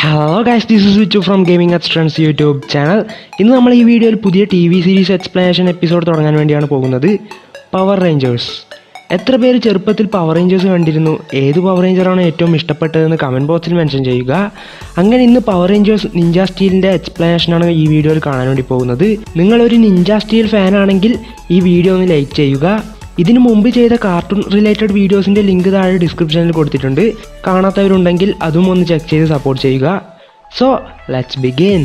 hello guys this is Vichu from gaming at strength YouTube channel ഇന്ന് നമ്മൾ ഈ വീഡിയോയിൽ പുതിയ T V series explanation episode തുടങ്ങാൻ വേണ്ടിയാണ് പോകുന്നത് പവർ റേഞ്ചേഴ്സ് എത്ര പേര് ചെറുപ്പത്തിൽ പവർ റേഞ്ചേഴ്സ് കണ്ടിരുന്നു ഏത് പവർ റേഞ്ചറാണ് ഏറ്റവും ഇഷ്ടപ്പെട്ടതെന്ന് കമൻറ്റ് ബോക്സിൽ മെൻഷൻ ചെയ്യുക അങ്ങനെ ഇന്ന് പവർ റേഞ്ചേഴ്സ് നിഞ്ച സ്റ്റീലിൻ്റെ എക്സ്പ്ലനേഷനാണ് ഈ വീഡിയോയിൽ കാണാൻ വേണ്ടി പോകുന്നത് നിങ്ങളൊരു നിഞ്ച സ്റ്റീൽ ഫാൻ ആണെങ്കിൽ ഈ വീഡിയോ ഒന്ന് ലൈക്ക് ചെയ്യുക ഇതിനു മുമ്പ് ചെയ്ത കാർട്ടൂൺ റിലേറ്റഡ് വീഡിയോസിന്റെ ലിങ്ക് താഴെ ഡിസ്ക്രിപ്ഷനിൽ കൊടുത്തിട്ടുണ്ട് കാണാത്തവരുണ്ടെങ്കിൽ അതും ഒന്ന് ചെക്ക് ചെയ്ത് സപ്പോർട്ട് ചെയ്യുക സോ ലെറ്റ്സ് ബിഗിൻ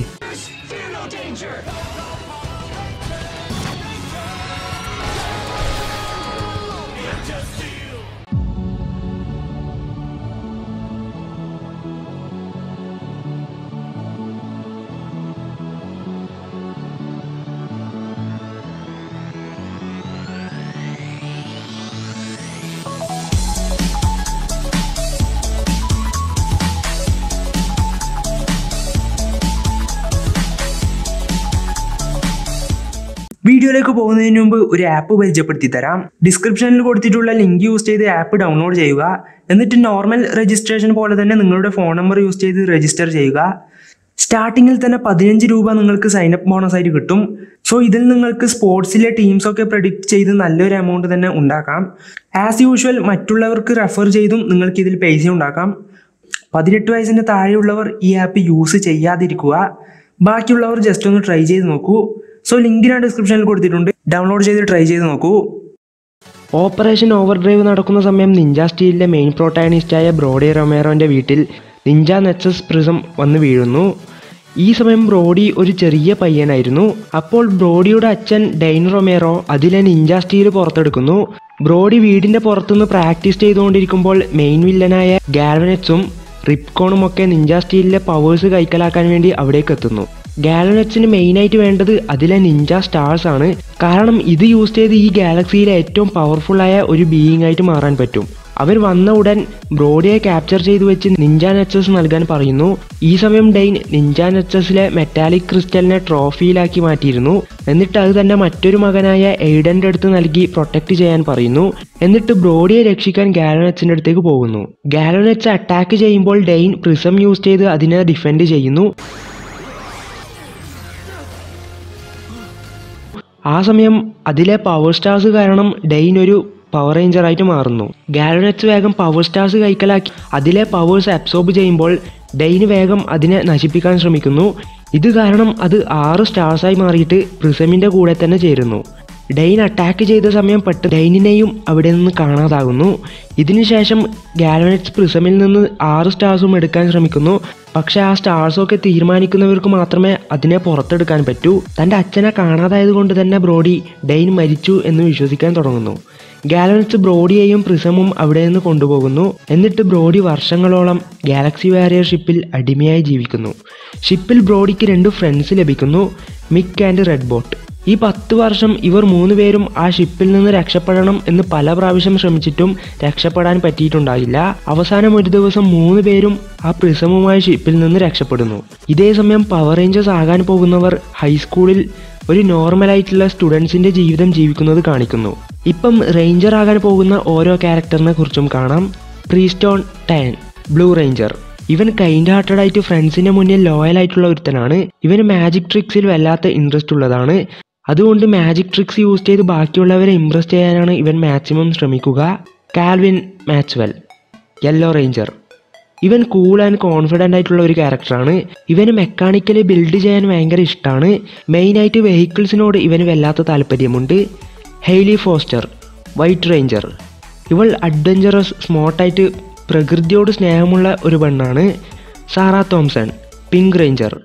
വീഡിയോയിലേക്ക് പോകുന്നതിന് മുമ്പ് ഒരു ആപ്പ് പരിചയപ്പെടുത്തി തരാം ഡിസ്ക്രിപ്ഷനിൽ കൊടുത്തിട്ടുള്ള ലിങ്ക് യൂസ് ചെയ്ത് ആപ്പ് ഡൗൺലോഡ് ചെയ്യുക എന്നിട്ട് നോർമൽ രജിസ്ട്രേഷൻ പോലെ തന്നെ നിങ്ങളുടെ ഫോൺ നമ്പർ യൂസ് ചെയ്ത് രജിസ്റ്റർ ചെയ്യുക സ്റ്റാർട്ടിങ്ങിൽ തന്നെ പതിനഞ്ച് രൂപ നിങ്ങൾക്ക് സൈനപ്പ് ബോണസ് ആയിട്ട് കിട്ടും സോ ഇതിൽ നിങ്ങൾക്ക് സ്പോർട്സിലെ ടീംസ് ഒക്കെ പ്രഡിക്റ്റ് ചെയ്ത് നല്ലൊരു എമൗണ്ട് തന്നെ ഉണ്ടാക്കാം ആസ് യൂഷ്വൽ മറ്റുള്ളവർക്ക് റെഫർ ചെയ്തും നിങ്ങൾക്ക് ഇതിൽ പൈസ ഉണ്ടാക്കാം പതിനെട്ട് വയസ്സിന് താഴെയുള്ളവർ ഈ ആപ്പ് യൂസ് ചെയ്യാതിരിക്കുക ബാക്കിയുള്ളവർ ജസ്റ്റ് ഒന്ന് ട്രൈ ചെയ്ത് നോക്കൂ സോ ലിങ്ക് ഞാൻ ഡിസ്ക്രിപ്ഷനിൽ കൊടുത്തിട്ടുണ്ട് ഡൗൺലോഡ് ചെയ്ത് ട്രൈ ചെയ്ത് നോക്കൂ ഓപ്പറേഷൻ ഓവർ ഡ്രൈവ് നടക്കുന്ന സമയം നിഞ്ച സ്റ്റീലിലെ മെയിൻ പ്രോട്ടാഗണിസ്റ്റായ ബ്രോഡി റൊമേറോന്റെ വീട്ടിൽ നിഞ്ച നെച്ചസ് പ്രിസം വന്ന് വീഴുന്നു ഈ സമയം ബ്രോഡി ഒരു ചെറിയ പയ്യനായിരുന്നു അപ്പോൾ ബ്രോഡിയുടെ അച്ഛൻ ഡൈൻ റൊമേറോ അതിലെ നിഞ്ച സ്റ്റീൽ പുറത്തെടുക്കുന്നു ബ്രോഡി വീടിന്റെ പുറത്തുനിന്ന് പ്രാക്ടീസ് ചെയ്തുകൊണ്ടിരിക്കുമ്പോൾ മെയിൻ വില്ലനായ ഗാൽവനെറ്റ്സും റിപ്കോണും ഒക്കെ നിഞ്ച സ്റ്റീലിലെ പവേഴ്സ് കൈക്കലാക്കാൻ വേണ്ടി അവിടേക്ക് എത്തുന്നു ഗാലനറ്റ്സിന് മെയിനായിട്ട് വേണ്ടത് അതിലെ നിഞ്ച സ്റ്റാർസ് ആണ് കാരണം ഇത് യൂസ് ചെയ്ത് ഈ ഗാലക്സിയിലെ ഏറ്റവും പവർഫുൾ ആയ ഒരു ബീയിങ് ആയിട്ട് മാറാൻ പറ്റും അവർ വന്ന ഉടൻ ബ്രോഡിയെ ക്യാപ്ചർ ചെയ്തു വെച്ച് നിഞ്ച നെച്ചസ് നൽകാൻ പറയുന്നു ഈ സമയം ഡെയിൻ നിഞ്ച നെച്ചസിലെ മെറ്റാലിക് ക്രിസ്റ്റലിനെ ട്രോഫിയിലാക്കി മാറ്റിയിരുന്നു എന്നിട്ട് അത് തന്നെ മറ്റൊരു മകനായ എയ്ഡന്റെ അടുത്ത് നൽകി പ്രൊട്ടക്ട് ചെയ്യാൻ പറയുന്നു എന്നിട്ട് ബ്രോഡിയെ രക്ഷിക്കാൻ ഗാലനറ്റ്സിന്റെ അടുത്തേക്ക് പോകുന്നു ഗാലനറ്റ്സ് അറ്റാക്ക് ചെയ്യുമ്പോൾ ഡെയിൻ പ്രിസം യൂസ് ചെയ്ത് അതിനെ ഡിഫെൻഡ് ചെയ്യുന്നു ആ സമയം അതിലെ പവർ സ്റ്റാർസ് കാരണം ഡെയിൻ ഒരു പവർ റേഞ്ചറായിട്ട് മാറുന്നു ഗാലനറ്റ്സ് വേഗം പവർ സ്റ്റാർസ് കൈക്കലാക്കി അതിലെ പവേഴ്സ് അബ്സോർബ് ചെയ്യുമ്പോൾ ഡെയിന് വേഗം അതിനെ നശിപ്പിക്കാൻ ശ്രമിക്കുന്നു ഇത് കാരണം അത് ആറ് സ്റ്റാർസായി മാറിയിട്ട് പ്രിസമിൻ്റെ കൂടെ തന്നെ ചേരുന്നു ഡെയിൻ അറ്റാക്ക് ചെയ്ത സമയം പെട്ട് ഡെയിനിനെയും അവിടെ നിന്ന് കാണാതാകുന്നു ഇതിനുശേഷം ഗാലനറ്റ്സ് പ്രിസമിൽ നിന്ന് ആറ് സ്റ്റാർസും എടുക്കാൻ ശ്രമിക്കുന്നു പക്ഷെ ആ സ്റ്റാർസൊക്കെ തീരുമാനിക്കുന്നവർക്ക് മാത്രമേ അതിനെ പുറത്തെടുക്കാൻ പറ്റൂ തൻ്റെ അച്ഛനെ കാണാതായത് കൊണ്ട് തന്നെ ബ്രോഡി ഡെയിൻ മരിച്ചു എന്ന് വിശ്വസിക്കാൻ തുടങ്ങുന്നു ഗാലനറ്റ്സ് ബ്രോഡിയെയും പ്രിസമും അവിടെ നിന്ന് കൊണ്ടുപോകുന്നു എന്നിട്ട് ബ്രോഡി വർഷങ്ങളോളം ഗാലക്സി വാരിയർ ഷിപ്പിൽ അടിമയായി ജീവിക്കുന്നു ഷിപ്പിൽ ബ്രോഡിക്ക് രണ്ട് ഫ്രണ്ട്സ് ലഭിക്കുന്നു മിക്ക് ആൻഡ് റെഡ് ബോട്ട് ഈ പത്ത് വർഷം ഇവർ മൂന്നുപേരും ആ ഷിപ്പിൽ നിന്ന് രക്ഷപ്പെടണം എന്ന് പല പ്രാവശ്യം ശ്രമിച്ചിട്ടും രക്ഷപ്പെടാൻ പറ്റിയിട്ടുണ്ടായില്ല അവസാനം ഒരു ദിവസം മൂന്ന് പേരും ആ പ്രിസമുമായി ഷിപ്പിൽ നിന്ന് രക്ഷപ്പെടുന്നു ഇതേ സമയം പവർ റേഞ്ചേഴ്സ് ആകാൻ പോകുന്നവർ ഹൈസ്കൂളിൽ ഒരു നോർമലായിട്ടുള്ള സ്റ്റുഡൻസിന്റെ ജീവിതം ജീവിക്കുന്നത് കാണിക്കുന്നു ഇപ്പം റേഞ്ചർ ആകാൻ പോകുന്ന ഓരോ ക്യാരക്ടറിനെ കുറിച്ചും കാണാം പ്രീസ്റ്റോൺ ടാൻ ബ്ലൂ റേഞ്ചർ ഇവൻ കൈൻഡ് ഹാർട്ടഡ് ആയിട്ട് ഫ്രണ്ട്സിന്റെ മുന്നിൽ ലോയൽ ആയിട്ടുള്ള ഒരുത്തനാണ് ഇവന് മാജിക് ട്രിക്സിൽ വല്ലാത്ത ഇൻട്രസ്റ്റ് ഉള്ളതാണ് അതുകൊണ്ട് മാജിക് ട്രിക്സ് യൂസ് ചെയ്ത് ബാക്കിയുള്ളവരെ ഇംപ്രസ് ചെയ്യാനാണ് ഇവൻ മാക്സിമം ശ്രമിക്കുക കാൽവിൻ മാച്ച്വെൽ യെല്ലോ റേഞ്ചർ ഇവൻ കൂൾ ആൻഡ് കോൺഫിഡൻ്റ് ആയിട്ടുള്ള ഒരു ക്യാരക്ടറാണ് ഇവന് മെക്കാനിക്കലി ബിൽഡ് ചെയ്യാൻ ഭയങ്കര ഇഷ്ടമാണ് മെയിനായിട്ട് വെഹിക്കിൾസിനോട് ഇവന് വല്ലാത്ത താല്പര്യമുണ്ട് ഹെയ്ലി ഫോസ്റ്റർ വൈറ്റ് റേഞ്ചർ ഇവൾ അഡ്വഞ്ചറസ് സ്മോർട്ടായിട്ട് പ്രകൃതിയോട് സ്നേഹമുള്ള ഒരു പെണ്ണാണ് Sarah Thompson pink ranger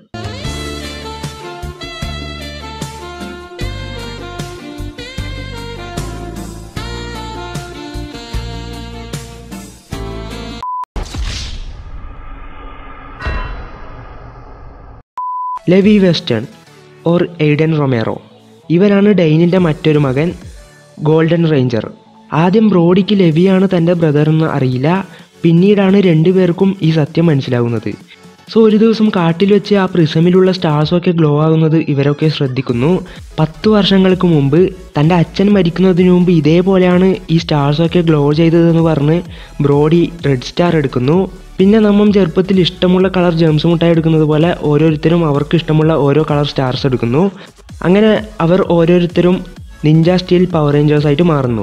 Levi Weston or Aiden Romero ഇവനാണ് ഡെയിനിൻ്റെ മറ്റൊരു മകൻ ഗോൾഡൻ റേഞ്ചർ ആദ്യം ബ്രോഡിക്ക് ലെവിയാണ് തൻ്റെ ബ്രദർ എന്ന് അറിയില്ല പിന്നീടാണ് രണ്ടുപേർക്കും ഈ സത്യം മനസ്സിലാവുന്നത് സോ ഒരു ദിവസം കാട്ടിൽ വെച്ച് ആ പ്രിസമിലുള്ള സ്റ്റാർസൊക്കെ ഗ്ലോ ആകുന്നത് ഇവരൊക്കെ ശ്രദ്ധിക്കുന്നു പത്ത് വർഷങ്ങൾക്ക് മുമ്പ് തൻ്റെ അച്ഛൻ മരിക്കുന്നതിന് മുമ്പ് ഇതേപോലെയാണ് ഈ സ്റ്റാർസൊക്കെ ഗ്ലോ ചെയ്തതെന്ന് പറഞ്ഞ് ബ്രോഡി റെഡ് സ്റ്റാർ എടുക്കുന്നു പിന്നെ നമ്മൾ ചെറുപ്പത്തിൽ ഇഷ്ടമുള്ള കളർ ജെംസ് മുട്ടായി എടുക്കുന്നത് പോലെ ഓരോരുത്തരും അവർക്ക് ഇഷ്ടമുള്ള ഓരോ കളർ സ്റ്റാർസ് എടുക്കുന്നു അങ്ങനെ അവർ ഓരോരുത്തരും നിഞ്ച സ്റ്റീൽ പവർ റേഞ്ചേഴ്സ് ആയിട്ട് മാറുന്നു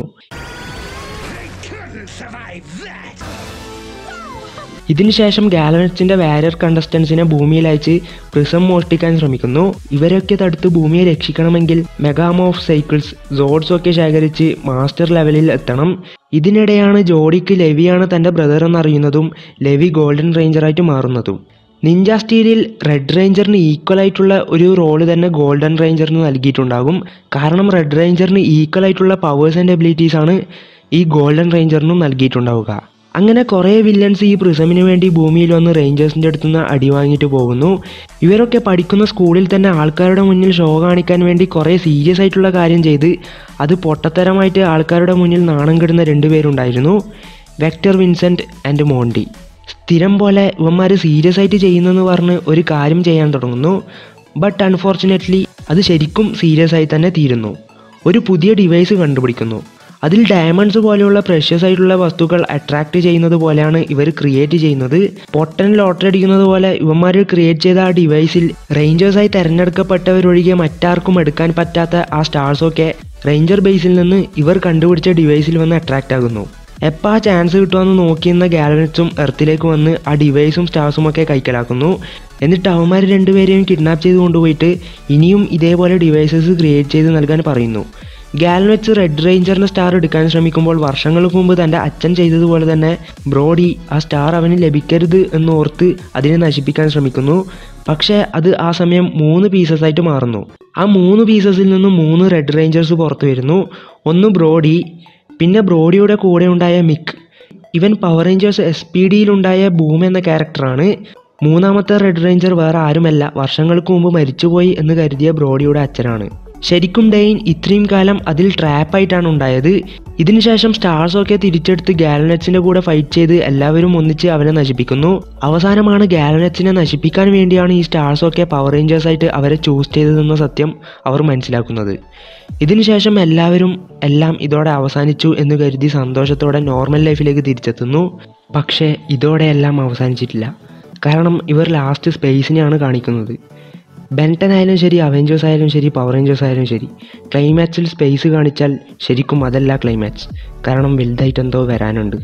ഇതിനുശേഷം ഗാലനറ്റ്സിന്റെ വാരിയർ കണ്ടസ്റ്റൻസിനെ ഭൂമിയിൽ അയച്ച് പ്രിസം മോഷ്ടിക്കാൻ ശ്രമിക്കുന്നു ഇവരൊക്കെ തടുത്ത് ഭൂമിയെ രക്ഷിക്കണമെങ്കിൽ മെഗാമോഫ് സൈക്കിൾസ് സോഡ്സ് ഒക്കെ ശേഖരിച്ച് മാസ്റ്റർ ലെവലിൽ എത്തണം ഇതിനിടെയാണ് ജോഡിക്ക് ലെവിയാണ് തന്റെ ബ്രദർ എന്നറിയുന്നതും ലെവി ഗോൾഡൻ റേഞ്ചറായിട്ട് മാറുന്നതും നിഞ്ച സ്റ്റീലിൽ റെഡ് റേഞ്ചറിന് ഈക്വൽ ആയിട്ടുള്ള ഒരു റോള് തന്നെ ഗോൾഡൻ റേഞ്ചറിന് നൽകിയിട്ടുണ്ടാകും കാരണം റെഡ് റേഞ്ചറിന് ഈക്വൽ ആയിട്ടുള്ള പവേഴ്സ് ആൻഡ് എബിലിറ്റീസ് ആണ് ഈ ഗോൾഡൻ റേഞ്ചറിനും നൽകിയിട്ടുണ്ടാവുക അങ്ങനെ കുറേ വില്ലൻസ് ഈ പ്രിസമിന് വേണ്ടി ഭൂമിയിൽ വന്ന് റേഞ്ചേഴ്സിൻ്റെ അടുത്ത് നിന്ന് അടി വാങ്ങിയിട്ട് പോകുന്നു ഇവരൊക്കെ പഠിക്കുന്ന സ്കൂളിൽ തന്നെ ആൾക്കാരുടെ മുന്നിൽ ഷോ കാണിക്കാൻ വേണ്ടി കുറേ സീരിയസ് ആയിട്ടുള്ള കാര്യം ചെയ്ത് അത് പൊട്ടത്തരമായിട്ട് ആൾക്കാരുടെ മുന്നിൽ നാണം കെടുന്ന രണ്ടുപേരുണ്ടായിരുന്നു വെക്ടർ വിൻസെൻറ്റ് ആൻഡ് മോണ്ടി സ്ഥിരം പോലെ ഇവന്മാർ സീരിയസ് ആയിട്ട് ചെയ്യുന്നെന്ന് പറഞ്ഞ് ഒരു കാര്യം ചെയ്യാൻ തുടങ്ങുന്നു ബട്ട് അൺഫോർച്ചുനേറ്റ്ലി അത് ശരിക്കും സീരിയസ് ആയി തന്നെ തീരുന്നു ഒരു പുതിയ ഡിവൈസ് കണ്ടുപിടിക്കുന്നു അതിൽ ഡയമണ്ട്സ് പോലെയുള്ള പ്രഷ്യസ് ആയിട്ടുള്ള വസ്തുക്കൾ അട്രാക്ട് ചെയ്യുന്നത് പോലെയാണ് ഇവർ ക്രിയേറ്റ് ചെയ്യുന്നത് പൊട്ടൻ ലോട്ടറി അടിക്കുന്നത് പോലെ ഇവന്മാർ ക്രിയേറ്റ് ചെയ്ത ആ ഡിവൈസിൽ റേഞ്ചേഴ്സായി തിരഞ്ഞെടുക്കപ്പെട്ടവരൊഴികെ മറ്റാർക്കും എടുക്കാൻ പറ്റാത്ത ആ സ്റ്റാർസൊക്കെ റേഞ്ചർ ബേസിൽ നിന്ന് ഇവർ കണ്ടുപിടിച്ച ഡിവൈസിൽ വന്ന് അട്രാക്റ്റ് ആകുന്നു എപ്പോൾ ആ ചാൻസ് കിട്ടുമെന്ന് നോക്കിയിരുന്ന ഗാലനറ്റ്സും എർത്തിലേക്ക് വന്ന് ആ ഡിവൈസും സ്റ്റാർസും ഒക്കെ കൈക്കലാക്കുന്നു എന്നിട്ട് അവന്മാർ രണ്ടുപേരെയും കിഡ്നാപ്പ് ചെയ്ത് കൊണ്ടുപോയിട്ട് ഇനിയും ഇതേപോലെ ഡിവൈസസ് ക്രിയേറ്റ് ചെയ്ത് നൽകാൻ പറയുന്നു ഗാലനറ്റ്സ് റെഡ് റേഞ്ചറിന് സ്റ്റാർ എടുക്കാൻ ശ്രമിക്കുമ്പോൾ വർഷങ്ങൾക്ക് മുമ്പ് തൻ്റെ അച്ഛൻ ചെയ്തതുപോലെ തന്നെ ബ്രോഡി ആ സ്റ്റാർ അവന് ലഭിക്കരുത് എന്നോർത്ത് അതിനെ നശിപ്പിക്കാൻ ശ്രമിക്കുന്നു പക്ഷേ അത് ആ സമയം മൂന്ന് പീസസ് ആയിട്ട് മാറുന്നു ആ മൂന്ന് പീസസിൽ നിന്നും മൂന്ന് റെഡ് റേഞ്ചേഴ്സ് പുറത്തു വരുന്നു ഒന്ന് ബ്രോഡി പിന്നെ ബ്രോഡിയുടെ കൂടെ ഉണ്ടായ മിക്ക് ഇവൻ പവർ റേഞ്ചേഴ്സ് എസ് പി ഡിയിലുണ്ടായ ബൂം എന്ന ക്യാരക്ടറാണ് മൂന്നാമത്തെ റെഡ് റേഞ്ചർ വേറെ ആരുമല്ല വർഷങ്ങൾക്ക് മുമ്പ് മരിച്ചുപോയി എന്ന് കരുതിയ ബ്രോഡിയുടെ അച്ഛനാണ് ശരിക്കും ഡെയിൻ ഇത്രയും കാലം അതിൽ ട്രാപ്പായിട്ടാണ് ഉണ്ടായത് ഇതിനുശേഷം സ്റ്റാർസ് ഒക്കെ തിരിച്ചെടുത്ത് ഗാലനറ്റ്സിന്റെ കൂടെ ഫൈറ്റ് ചെയ്ത് എല്ലാവരും ഒന്നിച്ച് അവനെ നശിപ്പിക്കുന്നു അവസാനമാണ് ഗാലനറ്റ്സിനെ നശിപ്പിക്കാൻ വേണ്ടിയാണ് ഈ സ്റ്റാർസ് ഒക്കെ പവർ റേഞ്ചേഴ്സ് ആയിട്ട് അവരെ ചൂസ് ചെയ്തതെന്ന സത്യം അവർ മനസ്സിലാക്കുന്നത് ഇതിനുശേഷം എല്ലാവരും എല്ലാം ഇതോടെ അവസാനിച്ചു എന്ന് കരുതി സന്തോഷത്തോടെ നോർമൽ ലൈഫിലേക്ക് തിരിച്ചെത്തുന്നു പക്ഷേ ഇതോടെ എല്ലാം അവസാനിച്ചിട്ടില്ല കാരണം ഇവർ ലാസ്റ്റ് സ്പേസിനെയാണ് കാണിക്കുന്നത് ബെൻട്ടൻ ആയാലും ശരി അവെഞ്ചേഴ്സ് ആയാലും ശരി പവർ റേഞ്ചേഴ്സ് ആയാലും ശരി ക്ലൈമാക്സിൽ സ്പേസ് കാണിച്ചാൽ ശരിക്കും അതല്ല ക്ലൈമാക്സ് കാരണം വലുതായിട്ട് എന്തോ വരാനുണ്ട്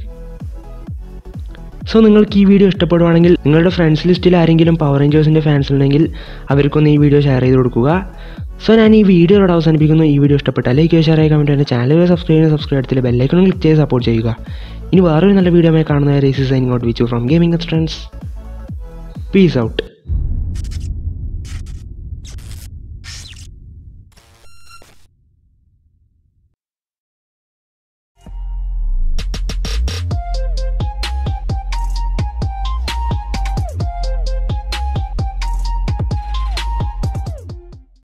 സോ നിങ്ങൾക്ക് ഈ വീഡിയോ ഇഷ്ടപ്പെടുവാണെങ്കിൽ നിങ്ങളുടെ ഫ്രണ്ട്സ് ലിസ്റ്റിൽ ആരെങ്കിലും പവർ റേഞ്ചേഴ്സിൻ്റെ ഫാൻസ് ഉണ്ടെങ്കിൽ അവർക്കൊന്ന് ഈ വീഡിയോ ഷെയർ ചെയ്ത് കൊടുക്കുക സോ ഞാൻ ഈ വീഡിയോ ഇവിടെ അവസാനിപ്പിക്കുന്നു ഈ വീഡിയോ ഇഷ്ടപ്പെട്ടാൽ ലൈക്ക് ഷെയർ ചെയ്യുക കമൻറ്റ് എൻ്റെ ചാനൽ സബ്സ്ക്രൈബ് ചെയ്യുന്ന സബ്സ്ക്രൈബ് എടുത്തില്ല ബെല്ലൈക്കണം ക്ലിക്ക് ചെയ്ത് സപ്പോർട്ട് ചെയ്യുക ഇനി വേറൊരു നല്ല വീഡിയോ കാണുന്ന റേസിസ് signing out Vichu from gaming friends peace out